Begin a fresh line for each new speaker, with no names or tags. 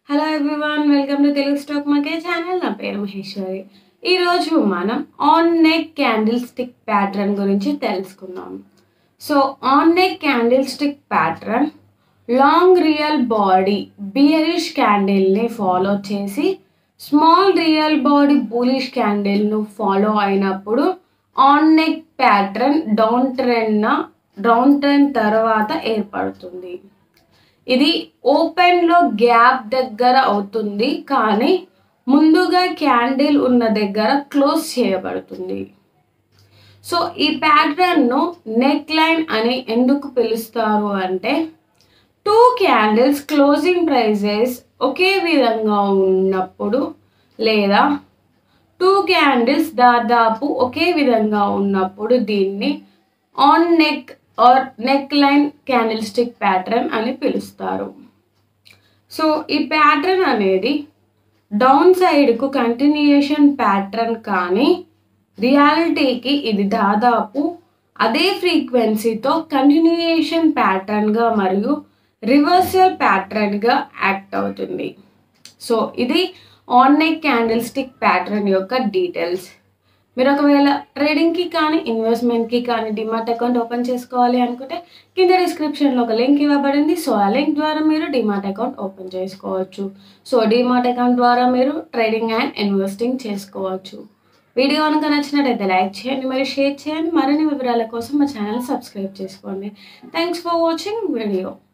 hello everyone welcome to Telugu stock market channel నా పేరు మహేశ్వరి ఈరోజు మనం on neck candlestick pattern గురించి తెలుసుకుందాం so on neck candlestick pattern long real body bearish క్యాండిల్ని follow చేసి స్మాల్ రియల్ బాడీ బులిష్ క్యాండిల్ను ఫాలో అయినప్పుడు on neck pattern downtrend downtrend తర్వాత ఏర్పడుతుంది ఇది ఓపెన్లో గ్యాప్ దగ్గర అవుతుంది కానీ ముందుగా క్యాండిల్ ఉన్న దగ్గర క్లోజ్ చేయబడుతుంది సో ఈ ప్యాటర్న్ను నెక్ లైన్ అని ఎందుకు పిలుస్తారు అంటే టూ క్యాండిల్స్ క్లోజింగ్ ప్రైజెస్ ఒకే విధంగా ఉన్నప్పుడు లేదా టూ క్యాండిల్స్ దాదాపు ఒకే విధంగా ఉన్నప్పుడు దీన్ని on neck or neckline candlestick pattern అని పిలుస్తారు సో ఈ ప్యాటర్న్ అనేది డౌన్ సైడ్కు కంటిన్యూయేషన్ ప్యాటర్న్ కానీ రియాలిటీకి ఇది దాదాపు అదే ఫ్రీక్వెన్సీతో కంటిన్యూయేషన్ ప్యాటర్న్గా మరియు రివర్సల్ ప్యాటర్న్గా యాక్ట్ అవుతుంది సో ఇది on neck candlestick pattern యొక్క డీటెయిల్స్ మీరు ఒకవేళ ట్రేడింగ్కి కానీ ఇన్వెస్ట్మెంట్కి కానీ డిమాట్ అకౌంట్ ఓపెన్ చేసుకోవాలి అనుకుంటే కింద డిస్క్రిప్షన్లో ఒక లింక్ ఇవ్వబడింది సో ఆ లింక్ ద్వారా మీరు డిమాట్ అకౌంట్ ఓపెన్ చేసుకోవచ్చు సో డిమాట్ అకౌంట్ ద్వారా మీరు ట్రేడింగ్ అండ్ ఇన్వెస్టింగ్ చేసుకోవచ్చు వీడియో కనుక నచ్చినట్టయితే లైక్ చేయండి మరియు షేర్ చేయండి మరిన్ని వివరాల కోసం మా ఛానల్ సబ్స్క్రైబ్ చేసుకోండి థ్యాంక్స్ ఫర్ వాచింగ్ వీడియో